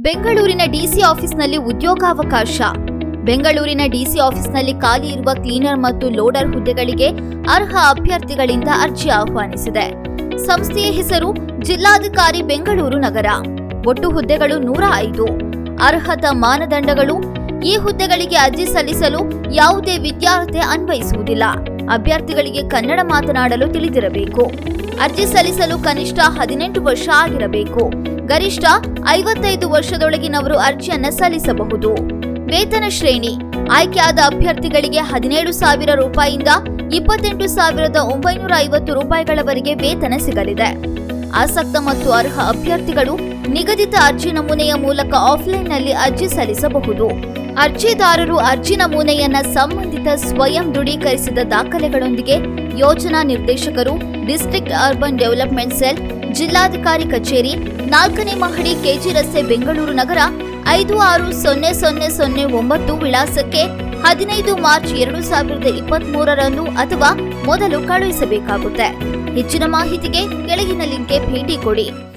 ಬೆಂಗಳೂರಿನ ಡಿಸಿ ಆಫೀಸ್ನಲ್ಲಿ ಉದ್ಯೋಗಾವಕಾಶ ಬೆಂಗಳೂರಿನ ಡಿಸಿ ಆಫೀಸ್ನಲ್ಲಿ ಖಾಲಿ ಇರುವ ಕ್ಲೀನರ್ ಮತ್ತು ಲೋಡರ್ ಹುದ್ದೆಗಳಿಗೆ ಅರ್ಹ ಅಭ್ಯರ್ಥಿಗಳಿಂದ ಅರ್ಜಿ ಆಹ್ವಾನಿಸಿದೆ ಸಂಸ್ಥೆಯ ಹೆಸರು ಜಿಲ್ಲಾಧಿಕಾರಿ ಬೆಂಗಳೂರು ನಗರ ಒಟ್ಟು ಹುದ್ದೆಗಳು ನೂರ ಐದು ಅರ್ಹತಾ ಮಾನದಂಡಗಳು ಈ ಹುದ್ದೆಗಳಿಗೆ ಅರ್ಜಿ ಸಲ್ಲಿಸಲು ಯಾವುದೇ ವಿದ್ಯಾರ್ಥಿ ಅನ್ವಯಿಸುವುದಿಲ್ಲ ಅಭ್ಯರ್ಥಿಗಳಿಗೆ ಕನ್ನಡ ಮಾತನಾಡಲು ತಿಳಿದಿರಬೇಕು ಅರ್ಜಿ ಸಲ್ಲಿಸಲು ಕನಿಷ್ಠ ಹದಿನೆಂಟು ವರ್ಷ ಆಗಿರಬೇಕು ಗರಿಷ್ಠ ಐವತ್ತೈದು ವರ್ಷದೊಳಗಿನವರು ಅರ್ಜಿಯನ್ನ ಸಲ್ಲಿಸಬಹುದು ವೇತನ ಶ್ರೇಣಿ ಆಯ್ಕೆಯಾದ ಅಭ್ಯರ್ಥಿಗಳಿಗೆ ಹದಿನೇಳು ಸಾವಿರ ರೂಪಾಯಿಯಿಂದ ಇಪ್ಪತ್ತೆಂಟು ಸಾವಿರದ ಒಂಬೈನೂರ ಐವತ್ತು ರೂಪಾಯಿಗಳವರೆಗೆ ವೇತನ ಸಿಗಲಿದೆ ಆಸಕ್ತ ಮತ್ತು ಅರ್ಹ ಅಭ್ಯರ್ಥಿಗಳು ನಿಗದಿತ ಅರ್ಜಿ ನಮೂನೆಯ ಮೂಲಕ ಆಫ್ಲೈನ್ನಲ್ಲಿ ಅರ್ಜಿ ಸಲ್ಲಿಸಬಹುದು ಅರ್ಜಿದಾರರು ಅರ್ಜಿ ನಮೂನೆಯನ್ನ ಸಂಬಂಧಿತ ಸ್ವಯಂ ದೃಢೀಕರಿಸಿದ ದಾಖಲೆಗಳೊಂದಿಗೆ ಯೋಜನಾ ನಿರ್ದೇಶಕರು ಡಿಸ್ಟ್ರಿಕ್ಟ್ ಅರ್ಬನ್ ಡೆವಲಪ್ಮೆಂಟ್ ಸೆಲ್ ಜಿಲ್ಲಾಧಿಕಾರಿ ಕಚೇರಿ ನಾಲ್ಕನೇ ಮಹಡಿ ಕೆಜಿ ರಸ್ತೆ ಬೆಂಗಳೂರು ನಗರ ಐದು ಆರು ಸೊನ್ನೆ ಸೊನ್ನೆ ಸೊನ್ನೆ ಒಂಬತ್ತು ವಿಳಾಸಕ್ಕೆ ಹದಿನೈದು ಮಾರ್ಚ್ ಎರಡು ಸಾವಿರದ ಇಪ್ಪತ್ತ್ ಮೂರರಂದು ಅಥವಾ ಮೊದಲು ಕಳುಹಿಸಬೇಕಾಗುತ್ತೆ ಹೆಚ್ಚಿನ ಮಾಹಿತಿಗೆ ಕೆಳಗಿನ ಲಿಂಕ್ಗೆ ಭೇಟಿ ಕೊಡಿ